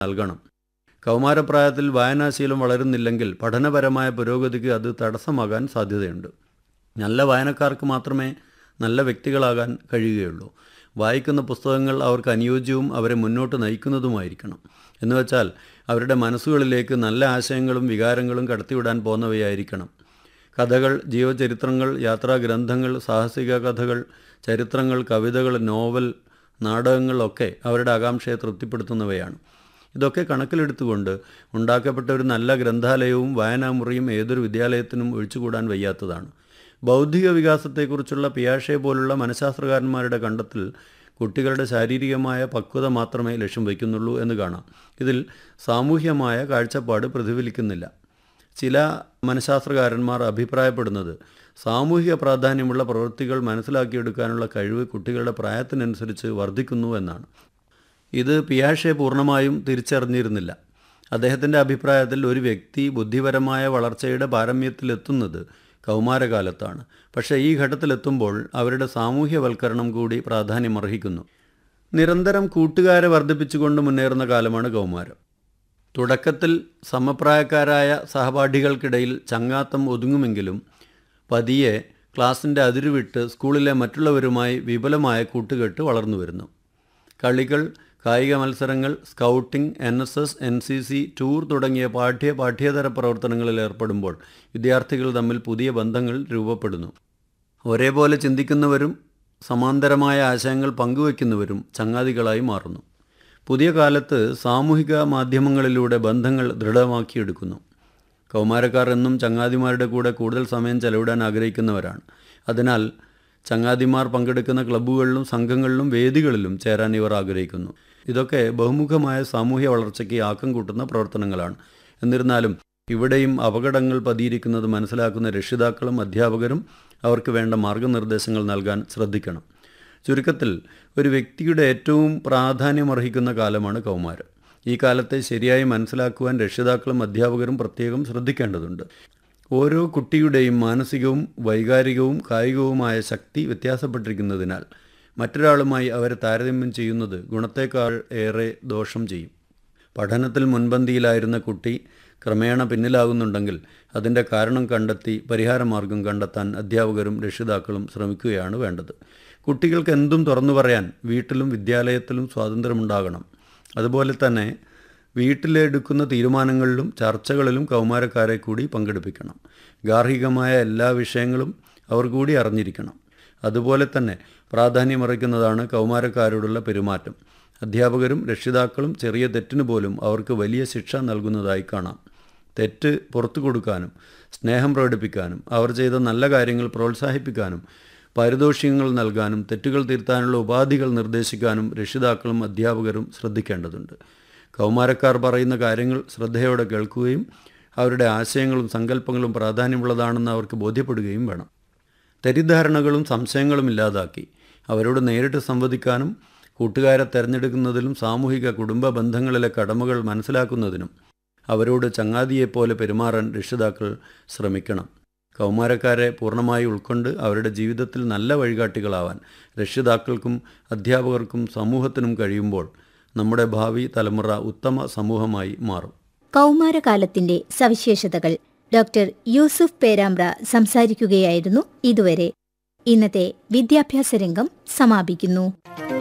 നൽകണം കൗമാരപ്രായത്തിൽ വായനാശീലം വളരുന്നില്ലെങ്കിൽ പഠനപരമായ പുരോഗതിക്ക് അത് തടസ്സമാകാൻ സാധ്യതയുണ്ട് നല്ല വായനക്കാർക്ക് മാത്രമേ നല്ല വ്യക്തികളാകാൻ കഴിയുകയുള്ളൂ വായിക്കുന്ന പുസ്തകങ്ങൾ അവർക്ക് അനുയോജ്യവും അവരെ മുന്നോട്ട് നയിക്കുന്നതുമായിരിക്കണം എന്നുവെച്ചാൽ അവരുടെ മനസ്സുകളിലേക്ക് നല്ല ആശയങ്ങളും വികാരങ്ങളും കടത്തിവിടാൻ പോന്നവയായിരിക്കണം കഥകൾ ജീവചരിത്രങ്ങൾ യാത്രാഗ്രന്ഥങ്ങൾ സാഹസിക കഥകൾ ചരിത്രങ്ങൾ കവിതകൾ നോവൽ നാടകങ്ങളൊക്കെ അവരുടെ ആകാംക്ഷയെ തൃപ്തിപ്പെടുത്തുന്നവയാണ് ഇതൊക്കെ കണക്കിലെടുത്തുകൊണ്ട് ഉണ്ടാക്കപ്പെട്ട ഒരു നല്ല ഗ്രന്ഥാലയവും വായനാമുറിയും ഏതൊരു വിദ്യാലയത്തിനും ഒഴിച്ചുകൂടാൻ വയ്യാത്തതാണ് ബൗദ്ധിക വികാസത്തെക്കുറിച്ചുള്ള പിയാഷെ പോലുള്ള മനഃശാസ്ത്രകാരന്മാരുടെ കണ്ടെത്തൽ കുട്ടികളുടെ ശാരീരികമായ പക്വത മാത്രമേ ലക്ഷ്യം വയ്ക്കുന്നുള്ളൂ എന്ന് കാണാം ഇതിൽ സാമൂഹ്യമായ കാഴ്ചപ്പാട് പ്രതിഫലിക്കുന്നില്ല ചില മനഃശാസ്ത്രകാരന്മാർ അഭിപ്രായപ്പെടുന്നത് സാമൂഹിക പ്രാധാന്യമുള്ള പ്രവൃത്തികൾ മനസ്സിലാക്കിയെടുക്കാനുള്ള കഴിവ് കുട്ടികളുടെ പ്രായത്തിനനുസരിച്ച് വർദ്ധിക്കുന്നു എന്നാണ് ഇത് പിയാഷെ പൂർണ്ണമായും തിരിച്ചറിഞ്ഞിരുന്നില്ല അദ്ദേഹത്തിൻ്റെ അഭിപ്രായത്തിൽ ഒരു വ്യക്തി ബുദ്ധിപരമായ വളർച്ചയുടെ പാരമ്യത്തിലെത്തുന്നത് കൗമാരകാലത്താണ് പക്ഷേ ഈ ഘട്ടത്തിലെത്തുമ്പോൾ അവരുടെ സാമൂഹ്യവൽക്കരണം കൂടി പ്രാധാന്യമർഹിക്കുന്നു നിരന്തരം കൂട്ടുകാരെ വർദ്ധിപ്പിച്ചുകൊണ്ട് മുന്നേറുന്ന കാലമാണ് കൗമാരം തുടക്കത്തിൽ സമപ്രായക്കാരായ സഹപാഠികൾക്കിടയിൽ ചങ്ങാത്തം ഒതുങ്ങുമെങ്കിലും പതിയെ ക്ലാസിൻ്റെ അതിരുവിട്ട് സ്കൂളിലെ മറ്റുള്ളവരുമായി വിപുലമായ കൂട്ടുകെട്ട് വളർന്നു വരുന്നു കളികൾ കായിക മത്സരങ്ങൾ scouting N S S N C C tour തുടങ്ങിയ പാഠ്യ പാഠ്യേതര പ്രവർത്തനങ്ങളിൽ ഏർപ്പെടുമ്പോൾ വിദ്യാർത്ഥികൾ തമ്മിൽ പുതിയ ബന്ധങ്ങൾ രൂപപ്പെടുന്നു ഒരേപോലെ ചിന്തിക്കുന്നവരും സമാന്തരമായ ആശയങ്ങൾ പങ്കുവയ്ക്കുന്നവരും ചങ്ങാതികളായി മാറുന്നു പുതിയ കാലത്ത് സാമൂഹിക മാധ്യമങ്ങളിലൂടെ ബന്ധങ്ങൾ ദൃഢമാക്കിയെടുക്കുന്നു കൗമാരക്കാർ എന്നും ചങ്ങാതിമാരുടെ കൂടെ കൂടുതൽ സമയം ചെലവിടാൻ ആഗ്രഹിക്കുന്നവരാണ് അതിനാൽ ചങ്ങാതിമാർ പങ്കെടുക്കുന്ന ക്ലബ്ബുകളിലും സംഘങ്ങളിലും വേദികളിലും ചേരാൻ ഇവർ ആഗ്രഹിക്കുന്നു ഇതൊക്കെ ബഹുമുഖമായ സാമൂഹ്യ വളർച്ചയ്ക്ക് ആക്കം കൂട്ടുന്ന പ്രവർത്തനങ്ങളാണ് എന്നിരുന്നാലും ഇവിടെയും അപകടങ്ങൾ പതിയിരിക്കുന്നത് മനസ്സിലാക്കുന്ന രക്ഷിതാക്കളും അധ്യാപകരും അവർക്ക് വേണ്ട മാർഗനിർദ്ദേശങ്ങൾ നൽകാൻ ശ്രദ്ധിക്കണം ചുരുക്കത്തിൽ ഒരു വ്യക്തിയുടെ ഏറ്റവും പ്രാധാന്യമർഹിക്കുന്ന കാലമാണ് കൗമാരം ഈ കാലത്തെ ശരിയായി മനസ്സിലാക്കുവാൻ രക്ഷിതാക്കളും അധ്യാപകരും പ്രത്യേകം ശ്രദ്ധിക്കേണ്ടതുണ്ട് ഓരോ കുട്ടിയുടെയും മാനസികവും വൈകാരികവും കായികവുമായ ശക്തി വ്യത്യാസപ്പെട്ടിരിക്കുന്നതിനാൽ മറ്റൊരാളുമായി അവരെ താരതമ്യം ചെയ്യുന്നത് ഗുണത്തേക്കാൾ ഏറെ ദോഷം ചെയ്യും പഠനത്തിൽ മുൻപന്തിയിലായിരുന്ന കുട്ടി ക്രമേണ പിന്നിലാകുന്നുണ്ടെങ്കിൽ അതിൻ്റെ കാരണം കണ്ടെത്തി പരിഹാരമാർഗം കണ്ടെത്താൻ അധ്യാപകരും രക്ഷിതാക്കളും ശ്രമിക്കുകയാണ് വേണ്ടത് കുട്ടികൾക്ക് എന്തും തുറന്നു പറയാൻ വീട്ടിലും വിദ്യാലയത്തിലും സ്വാതന്ത്ര്യമുണ്ടാകണം അതുപോലെ തന്നെ വീട്ടിലെടുക്കുന്ന തീരുമാനങ്ങളിലും ചർച്ചകളിലും കൗമാരക്കാരെ കൂടി പങ്കെടുപ്പിക്കണം ഗാർഹികമായ എല്ലാ വിഷയങ്ങളും അവർ കൂടി അറിഞ്ഞിരിക്കണം അതുപോലെ തന്നെ പ്രാധാന്യമറിക്കുന്നതാണ് കൗമാരക്കാരോടുള്ള പെരുമാറ്റം അധ്യാപകരും രക്ഷിതാക്കളും ചെറിയ തെറ്റിന് പോലും അവർക്ക് വലിയ ശിക്ഷ നൽകുന്നതായി കാണാം തെറ്റ് പുറത്തു കൊടുക്കാനും സ്നേഹം പ്രകടിപ്പിക്കാനും അവർ ചെയ്ത നല്ല കാര്യങ്ങൾ പ്രോത്സാഹിപ്പിക്കാനും പാരിതോഷികങ്ങൾ നൽകാനും തെറ്റുകൾ തിരുത്താനുള്ള ഉപാധികൾ നിർദ്ദേശിക്കാനും രക്ഷിതാക്കളും അധ്യാപകരും ശ്രദ്ധിക്കേണ്ടതുണ്ട് കൗമാരക്കാർ പറയുന്ന കാര്യങ്ങൾ ശ്രദ്ധയോടെ കേൾക്കുകയും അവരുടെ ആശയങ്ങളും സങ്കല്പങ്ങളും പ്രാധാന്യമുള്ളതാണെന്ന് അവർക്ക് ബോധ്യപ്പെടുകയും വേണം തെറ്റിദ്ധാരണകളും സംശയങ്ങളും ഇല്ലാതാക്കി അവരോട് നേരിട്ട് സംവദിക്കാനും കൂട്ടുകാരെ തിരഞ്ഞെടുക്കുന്നതിലും സാമൂഹിക കുടുംബ ബന്ധങ്ങളിലെ കടമകൾ മനസ്സിലാക്കുന്നതിനും അവരോട് ചങ്ങാതിയെപ്പോലെ പെരുമാറാൻ രക്ഷിതാക്കൾ ശ്രമിക്കണം കൗമാരക്കാരെ പൂർണ്ണമായി ഉൾക്കൊണ്ട് അവരുടെ ജീവിതത്തിൽ നല്ല വഴികാട്ടികളാവാൻ രക്ഷിതാക്കൾക്കും അധ്യാപകർക്കും സമൂഹത്തിനും കഴിയുമ്പോൾ നമ്മുടെ ഭാവി തലമുറ ഉത്തമ സമൂഹമായി മാറും കൗമാരകാലത്തിന്റെ സവിശേഷതകൾ ഡോക്ടർ യൂസുഫ് പേരാമ്പ്ര സംസാരിക്കുകയായിരുന്നു ഇതുവരെ ഇന്നത്തെ വിദ്യാഭ്യാസ രംഗം സമാപിക്കുന്നു